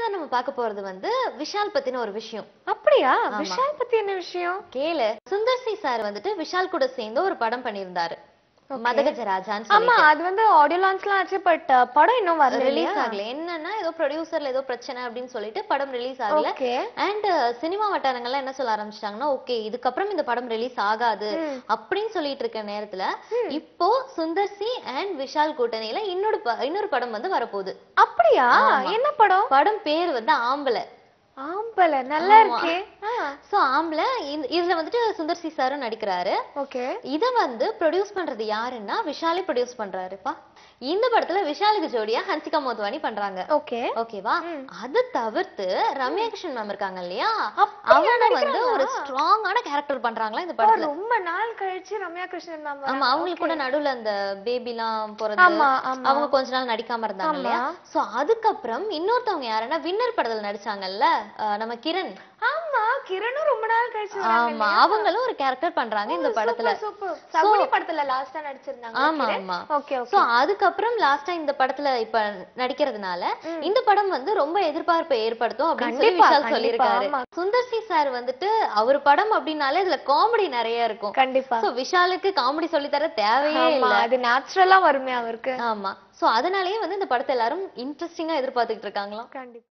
அடுத்ததான் நம்ம பார்க்க போறது வந்து விஷால் பத்தின ஒரு விஷயம் அப்படியா விஷால் பத்தி என்ன விஷயம் கேளு சுந்தர் சி சார் வந்துட்டு விஷால் கூட சேர்ந்து ஒரு படம் பண்ணியிருந்தாரு மதகஜராஜான்னு ஆமா அது வந்து ஆடியோ லான்ச்லாம் ஆச்சு பட் படம் இன்னும் வரல ரிலீஸ் ஆகல என்னன்னா ஏதோ ப்ரொடியூசர்ல ஏதோ பிரச்சனை அப்படின்னு சொல்லிட்டு படம் ரிலீஸ் ஆகல ஓகே அண்ட் சினிமா வட்டாரங்கள்ல என்ன சொல்ல ஆரம்பிச்சிட்டாங்கன்னா ஓகே இதுக்கப்புறம் இந்த படம் ரிலீஸ் ஆகாது அப்படின்னு சொல்லிட்டு இருக்க நேரத்துல இப்போ சுந்தர் சி அண்ட் விஷால் கூட்டணியில இன்னொரு ப- இன்னொரு படம் வந்து வரப்போகுது அப்படியா என்ன படம் படம் பேர் வந்து ஆம்பளை ஆம்பல நல்லா இருக்கே சோ ஆம்பளை இந்த- இதுல வந்துட்டு சுந்தர் சி சாரும் நடிக்கிறாரு ஓகே இத வந்து ப்ரொடியூஸ் பண்றது யாருன்னா விஷாலே ப்ரொடியூஸ் பண்றாருப்பா இந்த படத்துல விஷாலுக்கு ஜோடியா ஹன்சிகா மோத்வானி பண்றாங்க ஓகே ஓகேவா அது தவிர்த்து ரம்யா கிருஷ்ணன் மேம் இருக்காங்க இல்லையா அப்படியா அவங்க வந்து ஒரு ஸ்ட்ராங்கான கேரக்டர் பண்றாங்களா இந்த படத்துல ரொம்ப நாள் கழிச்சு ரம்யா கிருஷ்ணன் மேம் ஆமா அவங்களுக்கு கூட நடுவுல அந்த பேபிலாம் பிறந்து ஆமா ஆமா அவங்க கொஞ்ச நாள் நடிக்காம இருந்தாங்க இல்லையா சோ அதுக்கப்புறம் இன்னொருத்தவங்க யாருன்னா வின்னர் படத்துல நடிச்சாங்கல்ல அஹ் நம்ம கிரண் ஆமா கிரணும் ரொம்ப நாள் கழிச்சு ஆமா அவங்களும் ஒரு கேரக்டர் பண்றாங்க இந்த படத்துல சூப்பர் சகுனி படத்துல லாஸ்டா நடிச்சிருந்தாங்க ஆமா ஆமா ஓகே சோ அதுக்கப்புறம் லாஸ்டா இந்த படத்துல இப்ப நடிக்கிறதுனால இந்த படம் வந்து ரொம்ப எதிர்பார்ப்பை ஏற்படுத்தும் அப்படின்னு சொல்லி கண்டிப்பா, விஷால் கண்டிப்பா, சொல்லியிருக்காரு ஆமா. சுந்தர் சி சார் வந்துட்டு அவர் படம் அப்படின்னாலே இதுல காமெடி நிறைய இருக்கும் கண்டிப்பா சோ விஷாலுக்கு காமெடி சொல்லி தர தேவையே ஆமா இல்ல அது நேச்சுரலா வருமே அவருக்கு ஆமா சோ அதனாலயே வந்து இந்த படத்தை எல்லாரும் இன்ட்ரெஸ்டிங்கா எதிர்பார்த்துக்கிட்டு இருக்காங்களாம் கண்டிப்பா